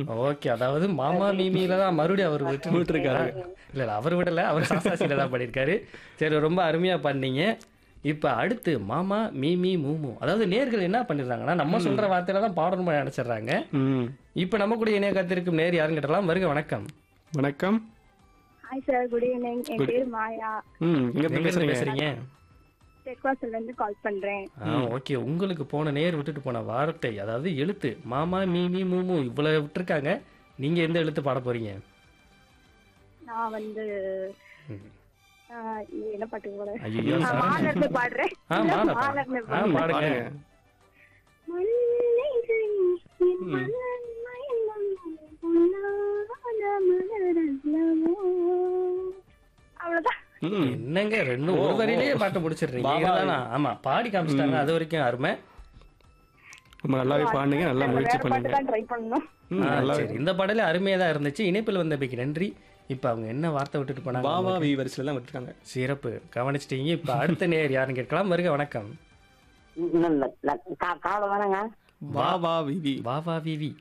Okay அதாவது மாமா மீமியில தான் மறுபடியும் அவர் விட்டு விட்டுருக்காரு. இல்ல இல்ல அவர் விடல அவர் சாசாசியில தான் பண்ணியிருக்காரு சரி ரொம்ப அருமையா பண்ணீங்க இப்ப அடுத்து மாமா மீமி மூமு அதாவது நேர்கள் என்ன பண்ணிடுறாங்கன்னா நம்ம சொல்ற வார்த்தையில தான் பாடணும்னு நினைச்சிடுறாங்க ம் இப்ப நம்ம கூட இணைய காத்திருக்கும் நேர் யாருன்னு கேட்டலாம் வருக வணக்கம் வணக்கம் ஹாய் சார் குட் ஈவினிங் என் பேர் மாயா ம் எங்க எங்க இருந்து பேசுறீங்க பேசுறீங்க தெற்காசில இருந்து கால் பண்றேன் ஓகே உங்களுக்கு போன நேர் விட்டுட்டு போன வார்த்தை அதாவது எழுத்து மாமா மீமி மூமு இவ்வளவு விட்டுருக்காங்க நீங்க எந்த எழுத்து பாட போறீங்க நான் வந்து ஆஹ், இது என்ன பாட்டு கூட ஐயோ நான் மாலர்ந்து பாடுறேன் ஆ மாலை மாலர்ந்து ஆ பாடுங்க பாடுங்க. மல்லிகை என் மலர் மயங்கும் பொன்னான மலரல்லவோ. அவ்வளவுதான் ம் என்னங்க ரெண்டு ஒரு வரியிலேயே பாட்டு முடிச்சிடுறீங்க பாபா. இதுதானா? ஆமா பாடி காமிச்சிட்டாங்க அது வரைக்கும் அருமை ரொம்ப நல்லாவே பாடுனீங்க நல்லா முயற்சி வேற பாட்டு பண்ணீங்க தான் ட்ரை பண்ணணும் ம், ஆ, நல்லா சரி இந்த பாடலே அருமையா தான் இருந்துச்சு இணைப்பில் வந்தமைக்கு நன்றி இப்ப அவங்க என்ன வார்த்தை விட்டுட்டு போனாங்க பாவா வி வரிசையில் தான் விட்டுருக்காங்க சிறப்பு கவனிச்சிட்டீங்க இப்ப அடுத்த நேர் யாருன்னு கேட்கலாம் வருக வணக்கம் இன்னும் இல்ல. இல்ல. கா- காலம் வேணாங்க பாவா விவி வா வா விவி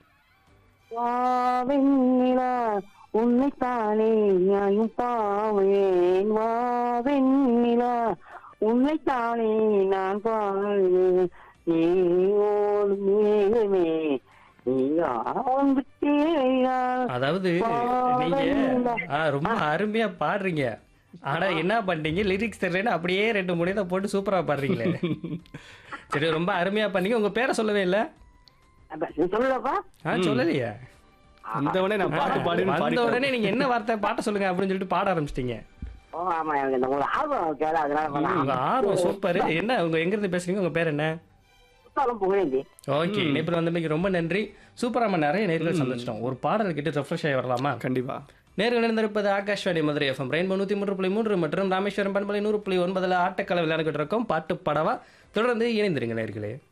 வாவெண்ணிலா உன்னைத்தானே நியாயம் பாவேன் வாவெண்ணிலா உன்னைத்தானே நான் பாவேன் நீ ஓடும் மேகமே நீ யாரும் விட்டேயா அதாவது நீங்க ஆ, ரொம்ப அருமையா பாடுறீங்க ஆனா என்ன பண்றீங்க லிரிக்ஸ் தெரியலன்னு அப்படியே ரெண்டு மூணு இதை போட்டு சூப்பரா பாடுறீங்களே சரி ரொம்ப அருமையா பண்ணீங்க உங்க பேரை சொல்லவே இல்ல அப்ப நீ சொல்லப்பா ஆ சொல்லலையே வந்தவனே நான் பாட்டு பாடுன்னு வந்த பாடி உடனே நீங்க என்ன வார்த்தை பாட்ட சொல்லுங்க அப்படின்னு சொல்லிட்டு பாட ஆரம்பிச்சிட்டீங்க ஓ ஆமா எனக்கு இந்த உங்களுக்கு ஆர்வம் கேள அதனால பண்ணா உங்க ஆர்வம் சூப்பர் என்ன உங்க எங்க இருந்து பேசுறீங்க உங்க பேர் என்ன புத்தாலும் புகழேந்தி ஓகே இணைப்பில் வந்தமைக்கு ரொம்ப நன்றி சூப்பரா நம்ம நிறைய நேர்கள் சந்திச்சிட்டோம் ஒரு பாடல் கிட்ட ரெஃப்ரெஷ் ஆகி வரலாமா கண்டிப்பா நேர்கள் இணைந்திருப்பது ஆகாஷ்வாணி மதுரை எஃப்எம் ரெயின்போ நூற்றி மூன்று புள்ளி மூன்று மற்றும் ராமேஸ்வரம் பண்பலை நூறு புள்ளி ஒன்பதுல ஆட்டக்கலை விளையாண்டுகிட்டு இருக்கோம் பாட்டு படவா தொடர்ந்து இணைந்திருங்க நேர்களே